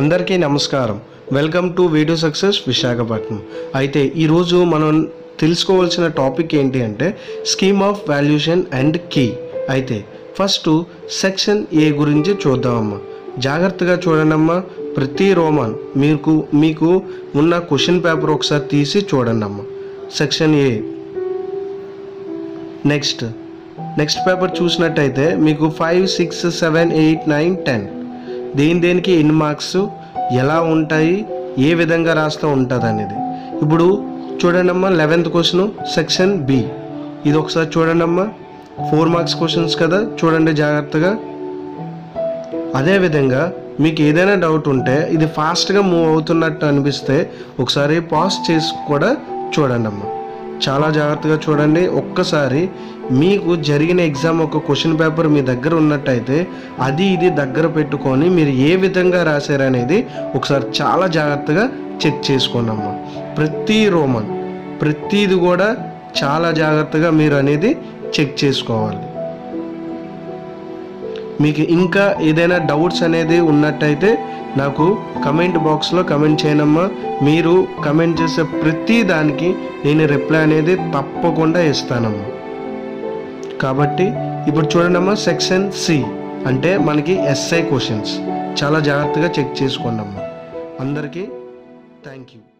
అందరికీ నమస్కారం welcome to video success Visakhapatnam అయితే ఈరోజు మనం తెలుసుకోవాల్సిన టాపిక్ ఏంటి అంటే scheme of valuation and key అయితే ఫస్ట్ సెక్షన్ ఏ గురించి చూద్దామమ్మా జాగ్రత్తగా చూడండమ్మా ప్రతి రోమన్ మీకు మీకు ఉన్న క్వశ్చన్ పేపర్ ఒకసారి తీసి చూడండి అమ్మా section A next next paper చూసినట్టయితే మీకు five six seven eight nine ten దేని దేనికి ఎన్ని మార్క్స్ ఎలా ఉంటాయి ఏ విధంగా రాస్తూ ఉంటుంది అనేది ఇప్పుడు చూడండి అమ్మా లెవెన్త్ క్వశ్చన్ సెక్షన్ బి ఇది ఒకసారి చూడండి అమ్మా ఫోర్ మార్క్స్ క్వశ్చన్స్ కదా చూడండి జాగ్రత్తగా అదేవిధంగా మీకు ఏదైనా డౌట్ ఉంటే ఇది ఫాస్ట్గా మూవ్ అవుతున్నట్టు అనిపిస్తే ఒకసారి పాజ్ చేసి కూడా చూడండి అమ్మా చాలా జాగ్రత్తగా చూడండి ఒక్కసారి మీకు జరిగిన ఎగ్జామ్ ఒక క్వశ్చన్ పేపర్ మీ దగ్గర ఉన్నట్టయితే అది ఇది దగ్గర పెట్టుకొని మీరు ఏ విధంగా రాశారనేది ఒకసారి చాలా జాగ్రత్తగా చెక్ చేసుకోండి అమ్మా ప్రతి రోమన్ ప్రతిది కూడా చాలా జాగ్రత్తగా మీరు అనేది చెక్ చేసుకోవాలి మీకు ఇంకా ఏదైనా డౌట్స్ అనేది ఉన్నట్టయితే నాకు కమెంట్ బాక్స్లో కమెంట్ చేయనమ్మా మీరు కమెంట్ చేసే ప్రతి దానికి నేను రిప్లై అనేది తప్పకుండా ఇస్తానమ్మా కాబట్టి ఇప్పుడు చూడండమ్మా సెక్షన్ సి అంటే మనకి ఎస్ఐ క్వశ్చన్స్ చాలా జాగ్రత్తగా చెక్ చేసుకోండి అమ్మా అందరికీ థ్యాంక్ యూ